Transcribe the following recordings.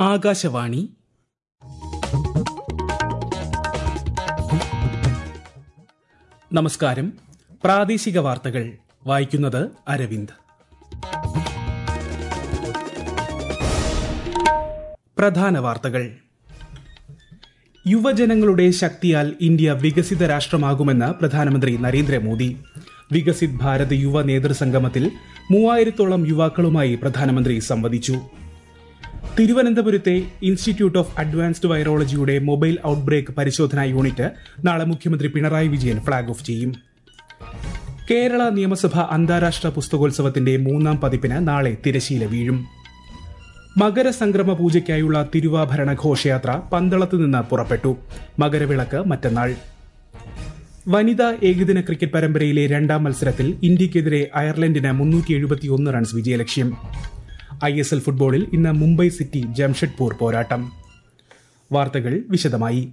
ആകാശവാണി നമസ്കാരം പ്രാദേശിക വാർത്തകൾ വായിക്കുന്നത് അരവിന്ദ് പ്രധാന വാർത്തകൾ യുവജനങ്ങളുടെ ശക്തിയാൽ ഇന്ത്യ വികസിത രാഷ്ട്രമാകുമെന്ന് പ്രധാനമന്ത്രി നരേന്ദ്രമോദി വികസിത് ഭാരത് യുവ നേതൃസംഗമത്തിൽ മൂവായിരത്തോളം യുവാക്കളുമായി പ്രധാനമന്ത്രി സംവദിച്ചു തിരുവനന്തപുരത്തെ ഇൻസ്റ്റിറ്റ്യൂട്ട് ഓഫ് അഡ്വാൻസ്ഡ് വൈറോളജിയുടെ മൊബൈൽ ഔട്ട്ബ്രേക്ക് പരിശോധനാ യൂണിറ്റ് നാളെ മുഖ്യമന്ത്രി പിണറായി വിജയൻ ഫ്ളാഗ് ഓഫ് ചെയ്യും കേരള നിയമസഭ അന്താരാഷ്ട്ര പുസ്തകോത്സവത്തിന്റെ മൂന്നാം പതിപ്പിന് നാളെ തിരശീല വീഴും മകരസംക്രമ പൂജയ്ക്കായുള്ള തിരുവാഭരണ ഘോഷയാത്ര പന്തളത്ത് നിന്ന് പുറപ്പെട്ടു മകരവിളക്ക് മറ്റന്നാൾ വനിതാ ഏകദിന ക്രിക്കറ്റ് പരമ്പരയിലെ രണ്ടാം മത്സരത്തിൽ ഇന്ത്യയ്ക്കെതിരെ അയർലൻഡിന് മുന്നൂറ്റി എഴുപത്തിയൊന്ന് റൺസ് വിജയലക്ഷ്യം ഐ എസ് എൽ ഫുട്ബോളിൽ ഇന്ന് മുംബൈ സിറ്റി ജംഷഡ്പൂർ പോരാട്ടം വാർത്തകൾ വിശദമായി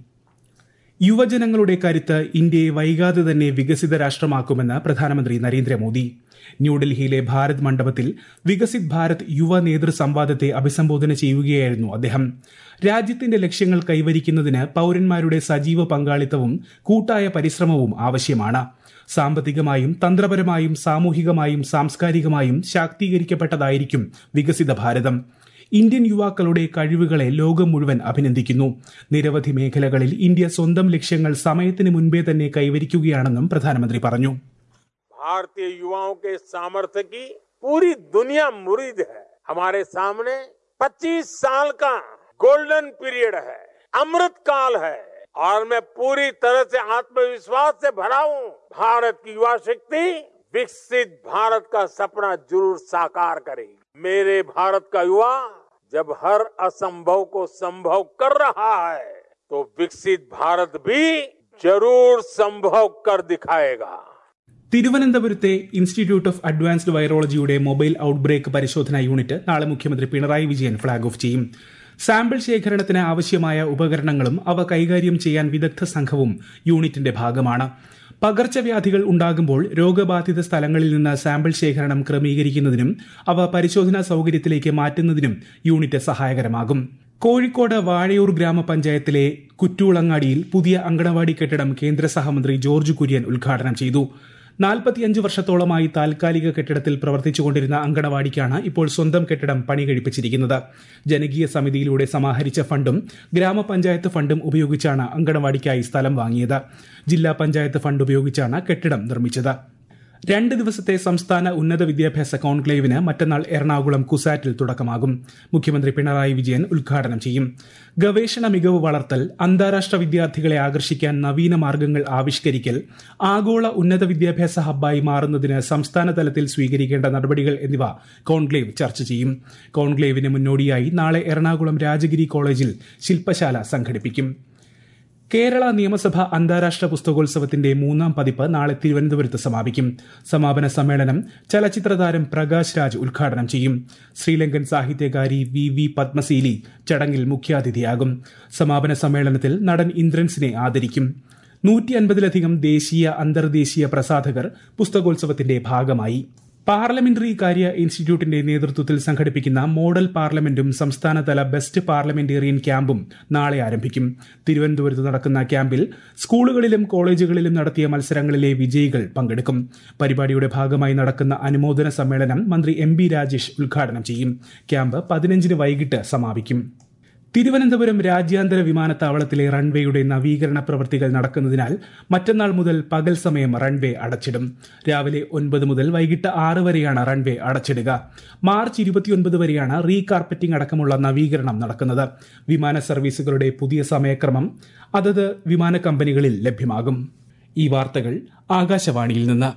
യുവജനങ്ങളുടെ കരുത്ത് ഇന്ത്യയെ വൈകാതെ തന്നെ വികസിത രാഷ്ട്രമാക്കുമെന്ന് പ്രധാനമന്ത്രി നരേന്ദ്രമോദി ന്യൂഡൽഹിയിലെ ഭാരത് മണ്ഡപത്തിൽ വികസിത് ഭാരത് യുവ നേതൃ സംവാദത്തെ അഭിസംബോധന ചെയ്യുകയായിരുന്നു അദ്ദേഹം രാജ്യത്തിന്റെ ലക്ഷ്യങ്ങൾ കൈവരിക്കുന്നതിന് പൌരന്മാരുടെ സജീവ പങ്കാളിത്തവും കൂട്ടായ പരിശ്രമവും ആവശ്യമാണ് സാമ്പത്തികമായും തന്ത്രപരമായും സാമൂഹികമായും സാംസ്കാരികമായും ശാക്തീകരിക്കപ്പെട്ടതായിരിക്കും വികസിത ഭാരതം ഇന്ത്യൻ യുവാക്കളുടെ കഴിവുകളെ ലോകം മുഴുവൻ അഭിനന്ദിക്കുന്നു നിരവധി മേഖലകളിൽ ഇന്ത്യ സ്വന്തം ലക്ഷ്യങ്ങൾ സമയത്തിന് മുൻപേ തന്നെ കൈവരിക്കുകയാണെന്നും പ്രധാനമന്ത്രി പറഞ്ഞു भारतीय युवाओं के सामर्थ्य की पूरी दुनिया मुरीद है हमारे सामने 25 साल का गोल्डन पीरियड है अमृत काल है और मैं पूरी तरह से आत्मविश्वास से भरा हूं भारत की युवा शक्ति विकसित भारत का सपना जरूर साकार करेगी मेरे भारत का युवा जब हर असंभव को संभव कर रहा है तो विकसित भारत भी जरूर संभव कर दिखाएगा തിരുവനന്തപുരത്തെ ഇൻസ്റ്റിറ്റ്യൂട്ട് ഓഫ് അഡ്വാൻസ്ഡ് വൈറോളജിയുടെ മൊബൈൽ ഔട്ട്ബ്രേക്ക് പരിശോധനാ യൂണിറ്റ് നാളെ മുഖ്യമന്ത്രി പിണറായി വിജയൻ ഫ്ളാഗ് ഓഫ് ചെയ്യും സാമ്പിൾ ശേഖരണത്തിന് ആവശ്യമായ ഉപകരണങ്ങളും അവ കൈകാര്യം ചെയ്യാൻ വിദഗ്ധ സംഘവും യൂണിറ്റിന്റെ ഭാഗമാണ് പകർച്ചവ്യാധികൾ ഉണ്ടാകുമ്പോൾ രോഗബാധിത സ്ഥലങ്ങളിൽ നിന്ന് സാമ്പിൾ ശേഖരണം ക്രമീകരിക്കുന്നതിനും അവ പരിശോധനാ സൌകര്യത്തിലേക്ക് മാറ്റുന്നതിനും യൂണിറ്റ് സഹായകരമാകും കോഴിക്കോട് വാഴയൂർ ഗ്രാമപഞ്ചായത്തിലെ കുറ്റൂളങ്ങാടിയിൽ പുതിയ അങ്കണവാടി കെട്ടിടം കേന്ദ്ര സഹമന്ത്രി ജോർജ് കുര്യൻ ഉദ്ഘാടനം ചെയ്തു നാൽപ്പത്തിയഞ്ച് വർഷത്തോളമായി താൽക്കാലിക കെട്ടിടത്തിൽ പ്രവർത്തിച്ചുകൊണ്ടിരുന്ന അങ്കണവാടിക്കാണ് ഇപ്പോൾ സ്വന്തം കെട്ടിടം പണി കഴിപ്പിച്ചിരിക്കുന്നത് ജനകീയ സമിതിയിലൂടെ സമാഹരിച്ച ഫണ്ടും ഗ്രാമപഞ്ചായത്ത് ഫണ്ടും ഉപയോഗിച്ചാണ് അങ്കണവാടിക്കായി സ്ഥലം വാങ്ങിയത് ജില്ലാ പഞ്ചായത്ത് ഫണ്ട് ഉപയോഗിച്ചാണ് കെട്ടിടം നിർമ്മിച്ചത് രണ്ട് ദിവസത്തെ സംസ്ഥാന ഉന്നത വിദ്യാഭ്യാസ കോൺക്ലേവിന് മറ്റന്നാൾ എറണാകുളം കുസാറ്റിൽ തുടക്കമാകും മുഖ്യമന്ത്രി പിണറായി വിജയൻ ഉദ്ഘാടനം ചെയ്യും ഗവേഷണ മികവ് വളർത്തൽ അന്താരാഷ്ട്ര വിദ്യാർത്ഥികളെ ആകർഷിക്കാൻ നവീന മാർഗങ്ങൾ ആവിഷ്കരിക്കൽ ആഗോള ഉന്നത വിദ്യാഭ്യാസ ഹബ്ബായി മാറുന്നതിന് സംസ്ഥാന തലത്തിൽ സ്വീകരിക്കേണ്ട നടപടികൾ എന്നിവ കോൺക്ലേവ് ചർച്ച ചെയ്യും കോൺക്ലേവിന് മുന്നോടിയായി നാളെ എറണാകുളം രാജഗിരി കോളേജിൽ ശില്പശാല സംഘടിപ്പിക്കും കേരള നിയമസഭ അന്താരാഷ്ട്ര പുസ്തകോത്സവത്തിന്റെ മൂന്നാം പതിപ്പ് നാളെ തിരുവനന്തപുരത്ത് സമാപിക്കും സമാപന സമ്മേളനം ചലച്ചിത്ര താരം പ്രകാശ് രാജ് ഉദ്ഘാടനം ചെയ്യും ശ്രീലങ്കൻ സാഹിത്യകാരി വി വി പത്മസീലി ചടങ്ങിൽ മുഖ്യാതിഥിയാകും സമാപന സമ്മേളനത്തിൽ നടൻ ഇന്ദ്രൻസിനെ ആദരിക്കും നൂറ്റി അൻപതിലധികം ദേശീയ അന്തർദേശീയ പ്രസാധകർ പുസ്തകോത്സവത്തിന്റെ ഭാഗമായി പാർലമെന്ററി കാര്യ ഇൻസ്റ്റിറ്റ്യൂട്ടിന്റെ നേതൃത്വത്തിൽ സംഘടിപ്പിക്കുന്ന മോഡൽ പാർലമെന്റും സംസ്ഥാനതല ബെസ്റ്റ് പാർലമെന്റേറിയൻ ക്യാമ്പും നാളെ ആരംഭിക്കും തിരുവനന്തപുരത്ത് നടക്കുന്ന ക്യാമ്പിൽ സ്കൂളുകളിലും കോളേജുകളിലും നടത്തിയ മത്സരങ്ങളിലെ വിജയികൾ പങ്കെടുക്കും പരിപാടിയുടെ ഭാഗമായി നടക്കുന്ന അനുമോദന സമ്മേളനം മന്ത്രി എം ബി രാജേഷ് ഉദ്ഘാടനം ചെയ്യും ക്യാമ്പ് പതിനഞ്ചിന് വൈകിട്ട് സമാപിക്കും തിരുവനന്തപുരം രാജ്യാന്തര വിമാനത്താവളത്തിലെ റൺവേയുടെ നവീകരണ പ്രവൃത്തികൾ നടക്കുന്നതിനാൽ മറ്റന്നാൾ മുതൽ പകൽ സമയം റൺവേ അടച്ചിടും രാവിലെ ഒൻപത് മുതൽ വൈകിട്ട് ആറ് വരെയാണ് റൺവേ അടച്ചിടുക മാർച്ച് ഇരുപത്തിയൊൻപത് വരെയാണ് റീകാർപ്പറ്റിംഗ് അടക്കമുള്ള നവീകരണം നടക്കുന്നത് വിമാന സർവീസുകളുടെ പുതിയ സമയക്രമം അതത് വിമാന കമ്പനികളിൽ ലഭ്യമാകും ഈ വാർത്തകൾ ആകാശവാണിയിൽ നിന്ന്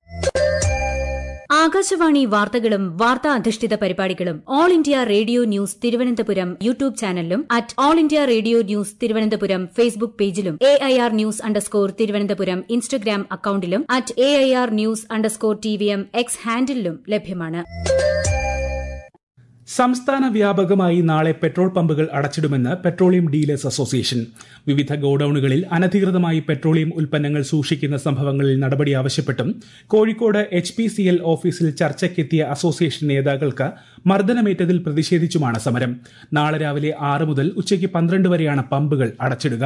ആകാശവാണി വാർത്തകളും വാർത്താ അധിഷ്ഠിത പരിപാടികളും All India Radio News Thiruvananthapuram YouTube ചാനലിലും at All India Radio News Thiruvananthapuram Facebook പേജിലും A I R news underscore Thiruvananthapuram Instagram അക്കൌണ്ടിലും at A I R news underscore T V M X ഹാൻഡിലും ലഭ്യമാണ് സംസ്ഥാന വ്യാപകമായി നാളെ പെട്രോൾ പമ്പുകൾ അടച്ചിടുമെന്ന് പെട്രോളിയം ഡീലേഴ്സ് അസോസിയേഷൻ വിവിധ ഗോഡൌണുകളിൽ അനധികൃതമായി പെട്രോളിയം ഉൽപ്പന്നങ്ങൾ സൂക്ഷിക്കുന്ന സംഭവങ്ങളിൽ നടപടി ആവശ്യപ്പെട്ടും Kozhikode H P C L ഓഫീസിൽ ചർച്ചയ്ക്കെത്തിയ അസോസിയേഷൻ നേതാക്കൾക്ക് മർദ്ദനമേറ്റതിൽ പ്രതിഷേധിച്ചുമാണ് സമരം നാളെ രാവിലെ ആറ് മുതൽ ഉച്ചയ്ക്ക് പന്ത്രണ്ട് വരെയാണ് പമ്പുകൾ അടച്ചിടുക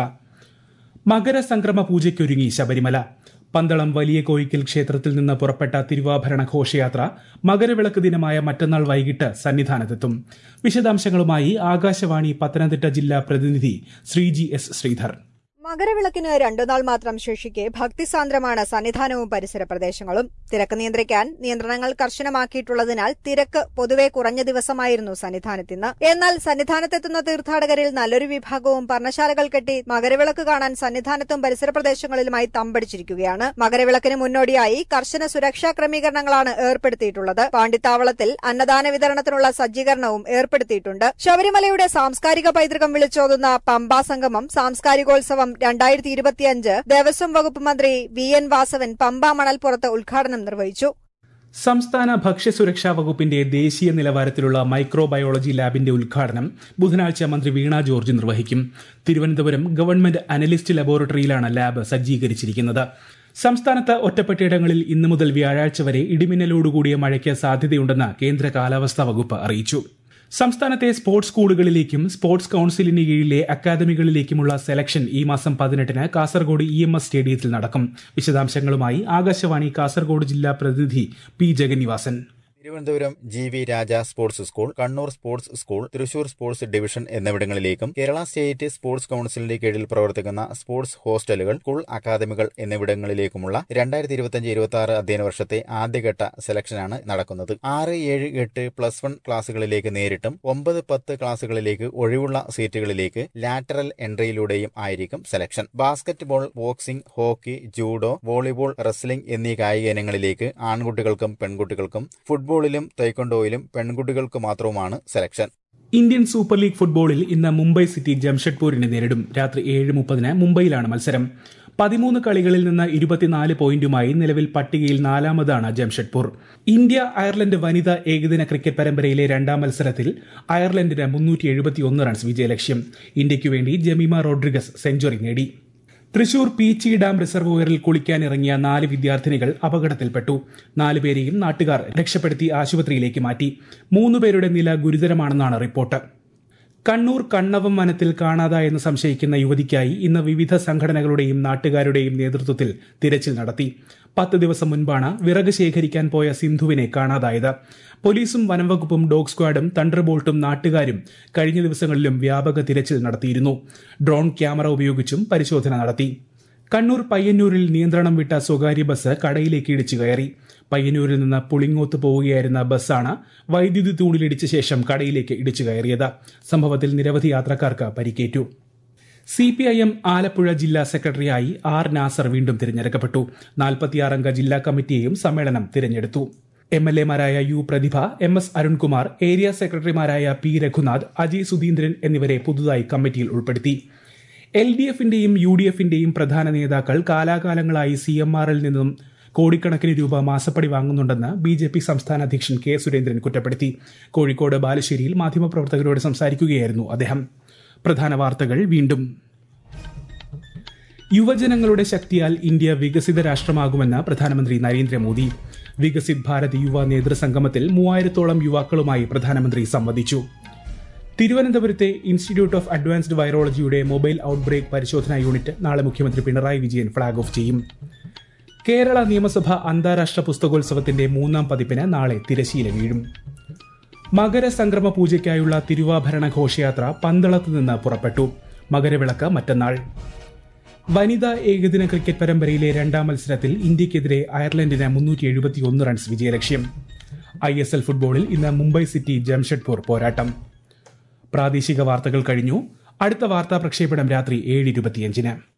മകരസംക്രമ പൂജയ്ക്കൊരുങ്ങി ശബരിമല പന്തളം വലിയ കോയിക്കൽ ക്ഷേത്രത്തിൽ നിന്ന് പുറപ്പെട്ട തിരുവാഭരണ ഘോഷയാത്ര മകരവിളക്ക് ദിനമായ മറ്റന്നാൾ വൈകിട്ട് സന്നിധാനത്തെത്തും വിശദാംശങ്ങളുമായി ആകാശവാണി പത്തനംതിട്ട ജില്ലാ പ്രതിനിധി ശ്രീജി എസ് ശ്രീധർ മകരവിളക്കിന് രണ്ടുനാൾ മാത്രം ശേഷിക്കെ ഭക്തിസാന്ദ്രമാണ് സന്നിധാനവും പരിസര പ്രദേശങ്ങളും തിരക്ക് നിയന്ത്രിക്കാൻ നിയന്ത്രണങ്ങൾ കർശനമാക്കിയിട്ടുള്ളതിനാൽ തിരക്ക് പൊതുവെ കുറഞ്ഞ ദിവസമായിരുന്നു സന്നിധാനത്തിന്ന് എന്നാൽ സന്നിധാനത്തെത്തുന്ന തീർത്ഥാടകരിൽ നല്ലൊരു വിഭാഗവും പർണശാലകൾ കെട്ടി മകരവിളക്ക് കാണാൻ സന്നിധാനത്തും പരിസര പ്രദേശങ്ങളിലുമായി തമ്പടിച്ചിരിക്കുകയാണ് മകരവിളക്കിന് മുന്നോടിയായി കർശന സുരക്ഷാ ക്രമീകരണങ്ങളാണ് ഏർപ്പെടുത്തിയിട്ടുള്ളത് പാണ്ഡിത്താവളത്തിൽ അന്നദാന വിതരണത്തിനുള്ള സജ്ജീകരണവും ഏർപ്പെടുത്തിയിട്ടുണ്ട് ശബരിമലയുടെ സാംസ്കാരിക പൈതൃകം വിളിച്ചോതുന്ന പമ്പാ സംഗമം സാംസ്കാരികോത്സവം രണ്ടായിരത്തി ഇരുപത്തിയഞ്ച് ദേവസ്വം വകുപ്പ് മന്ത്രി വി എൻ വാസവൻ പമ്പ മണൽപ്പുറത്ത് ഉദ്ഘാടനം നിർവഹിച്ചു സംസ്ഥാന ഭക്ഷ്യസുരക്ഷാ വകുപ്പിന്റെ ദേശീയ നിലവാരത്തിലുള്ള മൈക്രോബയോളജി ലാബിന്റെ ഉദ്ഘാടനം ബുധനാഴ്ച മന്ത്രി വീണ ജോർജ് നിർവഹിക്കും തിരുവനന്തപുരം ഗവൺമെന്റ് അനലിസ്റ്റ് ലബോറട്ടറിയിലാണ് ലാബ് സജ്ജീകരിച്ചിരിക്കുന്നത് സംസ്ഥാനത്ത് ഒറ്റപ്പെട്ടയിടങ്ങളിൽ ഇന്നു മുതൽ വ്യാഴാഴ്ച വരെ ഇടിമിന്നലോടുകൂടിയ മഴയ്ക്ക് സാധ്യതയുണ്ടെന്ന് കേന്ദ്ര കാലാവസ്ഥാ വകുപ്പ് അറിയിച്ചു സംസ്ഥാനത്തെ സ്പോർട്സ് സ്കൂളുകളിലേക്കും സ്പോർട്സ് കൌൺസിലിന് കീഴിലെ അക്കാദമികളിലേക്കുമുള്ള സെലക്ഷൻ ഈ മാസം പതിനെട്ടിന് കാസർഗോഡ് ഇ എം എസ് സ്റ്റേഡിയത്തിൽ നടക്കും വിശദാംശങ്ങളുമായി ആകാശവാണി കാസർഗോഡ് ജില്ലാ പ്രതിനിധി P Jagannivasan Thiruvananthapuram G V Raja sports school Kannur sports school Thrissur sports division എന്നിവിടങ്ങളിലേക്കും കേരള സ്റ്റേറ്റ് സ്പോർട്സ് കൌൺസിലിന്റെ കീഴിൽ പ്രവർത്തിക്കുന്ന സ്പോർട്സ് ഹോസ്റ്റലുകൾ സ്കൂൾ അക്കാദമികൾ എന്നിവിടങ്ങളിലേക്കുമുള്ള രണ്ടായിരത്തി ഇരുപത്തിയഞ്ച് ഇരുപത്തി ആറ് അധ്യയന വർഷത്തെ ആദ്യഘട്ട സെലക്ഷനാണ് നടക്കുന്നത് ആറ് ഏഴ് എട്ട് പ്ലസ് വൺ ക്ലാസുകളിലേക്ക് നേരിട്ടും ഒമ്പത് പത്ത് ക്ലാസുകളിലേക്ക് ഒഴിവുള്ള സീറ്റുകളിലേക്ക് ലാറ്ററൽ എൻട്രിയിലൂടെയും ആയിരിക്കും selection basketball boxing hockey judo volleyball wrestling എന്നീ കായിക ഇനങ്ങളിലേക്ക് ആൺകുട്ടികൾക്കും പെൺകുട്ടികൾക്കും ഫുട്ബോളിലും തൈക്കൊണ്ടോയിലും പെൺകുട്ടികൾക്ക് മാത്രവുമാണ് സെലക്ഷൻ ഇന്ത്യൻ സൂപ്പർ ലീഗ് ഫുട്ബോളിൽ ഇന്ന് മുംബൈ സിറ്റി ജംഷഡ്പൂരിനെ നേരിടും രാത്രി ഏഴ് മുപ്പതിന് മുംബൈയിലാണ് മത്സരം പതിമൂന്ന് കളികളിൽ നിന്ന് ഇരുപത്തിനാല് പോയിന്റുമായി നിലവിൽ പട്ടികയിൽ നാലാമതാണ് ജംഷഡ്പൂർ ഇന്ത്യ അയർലൻഡ് വനിതാ ഏകദിന ക്രിക്കറ്റ് പരമ്പരയിലെ രണ്ടാം മത്സരത്തിൽ അയർലൻഡിന് മുന്നൂറ്റി എഴുപത്തിയൊന്ന് റൺസ് വിജയലക്ഷ്യം ഇന്ത്യയ്ക്കു വേണ്ടി ജമീമ റോഡ്രിഗസ് സെഞ്ചുറി നേടി തൃശൂർ പീച്ചി ഡാം റിസർവോയറിൽ കുളിക്കാനിറങ്ങിയ നാല് വിദ്യാർത്ഥിനികൾ അപകടത്തിൽപ്പെട്ടു നാലുപേരെയും നാട്ടുകാർ രക്ഷപ്പെടുത്തി ആശുപത്രിയിലേക്ക് മാറ്റി മൂന്നുപേരുടെ നില ഗുരുതരമാണെന്നാണ് റിപ്പോർട്ട് കണ്ണൂർ കണ്ണവം വനത്തിൽ കാണാതായെന്ന് സംശയിക്കുന്ന യുവതിക്കായി ഇന്ന് വിവിധ സംഘടനകളുടെയും നാട്ടുകാരുടെയും നേതൃത്വത്തിൽ തിരച്ചിൽ നടത്തി പത്ത് ദിവസം മുൻപാണ് വിറക് ശേഖരിക്കാൻ പോയ സിന്ധുവിനെ കാണാതായത് പോലീസും വനംവകുപ്പും ഡോഗ് സ്ക്വാഡും തണ്ടർബോൾട്ടും നാട്ടുകാരും കഴിഞ്ഞ ദിവസങ്ങളിലും വ്യാപക തിരച്ചിൽ നടത്തിയിരുന്നു ഡ്രോൺ ക്യാമറ ഉപയോഗിച്ചും പരിശോധന നടത്തി കണ്ണൂർ പയ്യന്നൂരിൽ നിയന്ത്രണം വിട്ട സ്വകാര്യ ബസ് കടയിലേക്ക് ഇടിച്ചു കയറി പയ്യന്നൂരിൽ നിന്ന് പുളിങ്ങോത്ത് പോവുകയായിരുന്ന ബസ്സാണ് വൈദ്യുതി തൂണിലിടിച്ച ശേഷം കടയിലേക്ക് ഇടിച്ചു കയറിയത് സംഭവത്തിൽ നിരവധി യാത്രക്കാർക്ക് പരിക്കേറ്റു C P I M Alappuzha ജില്ലാ സെക്രട്ടറിയായി ആർ നാസർ വീണ്ടും തിരഞ്ഞെടുക്കപ്പെട്ടു നാൽപ്പത്തിയാറംഗ ജില്ലാ കമ്മിറ്റിയെയും സമ്മേളനം തിരഞ്ഞെടുത്തു എം എൽ എമാരായ U Prathibha M S Arunkumar area സെക്രട്ടറിമാരായ പി രഘുനാഥ് അജയ് സുധീന്ദ്രൻ എന്നിവരെ പുതുതായി കമ്മിറ്റിയിൽ ഉൾപ്പെടുത്തി എൽ ഡി എഫിന്റെയും യു ഡി എഫിന്റെയും പ്രധാന നേതാക്കൾ കാലാകാലങ്ങളായി സി എം ആറിൽ നിന്നും കോടിക്കണക്കിന് രൂപ മാസപ്പടി വാങ്ങുന്നുണ്ടെന്ന് ബി ജെ പി സംസ്ഥാന അധ്യക്ഷൻ കെ സുരേന്ദ്രൻ കുറ്റപ്പെടുത്തി കോഴിക്കോട് ബാലുശ്ശേരിയിൽ മാധ്യമപ്രവർത്തകരോട് സംസാരിക്കുകയായിരുന്നു അദ്ദേഹം പ്രധാന വാർത്തകൾ വീണ്ടും യുവജനങ്ങളുടെ ശക്തിയാൽ ഇന്ത്യ വികസിത രാഷ്ട്രമാകുമെന്ന് പ്രധാനമന്ത്രി നരേന്ദ്രമോദി വികസിത് ഭാരത് യുവ നേതൃസംഗമത്തിൽ മൂവായിരത്തോളം യുവാക്കളുമായി പ്രധാനമന്ത്രി സംവദിച്ചു തിരുവനന്തപുരത്തെ ഇൻസ്റ്റിറ്റ്യൂട്ട് ഓഫ് അഡ്വാൻസ്ഡ് വൈറോളജിയുടെ മൊബൈൽ ഔട്ട്ബ്രേക്ക് പരിശോധനാ യൂണിറ്റ് നാളെ മുഖ്യമന്ത്രി പിണറായി വിജയൻ ഫ്ളാഗ് ഓഫ് ചെയ്യും കേരള നിയമസഭ അന്താരാഷ്ട്ര പുസ്തകോത്സവത്തിന്റെ മൂന്നാം പതിപ്പിന് നാളെ തിരശീല വീഴും മകരസംക്രമ പൂജയ്ക്കായുള്ള തിരുവാഭരണ ഘോഷയാത്ര പന്തളത്ത് നിന്ന് പുറപ്പെട്ടു മകരവിളക്ക് മറ്റന്നാൾ വനിതാ ഏകദിന ക്രിക്കറ്റ് പരമ്പരയിലെ രണ്ടാം മത്സരത്തിൽ ഇന്ത്യക്കെതിരെ അയർലൻഡിന് മുന്നൂറ്റി എഴുപത്തിയൊന്ന് റൺസ് വിജയലക്ഷ്യം ഐ എസ് എൽ ഫുട്ബോളിൽ ഇന്ന് മുംബൈ സിറ്റി ജംഷഡ്പൂർ പോരാട്ടം പ്രാദേശിക വാർത്തകൾ കഴിഞ്ഞു അടുത്ത വാർത്താ പ്രക്ഷേപണം രാത്രി ഏഴ് ഇരുപത്തിയഞ്ചിന്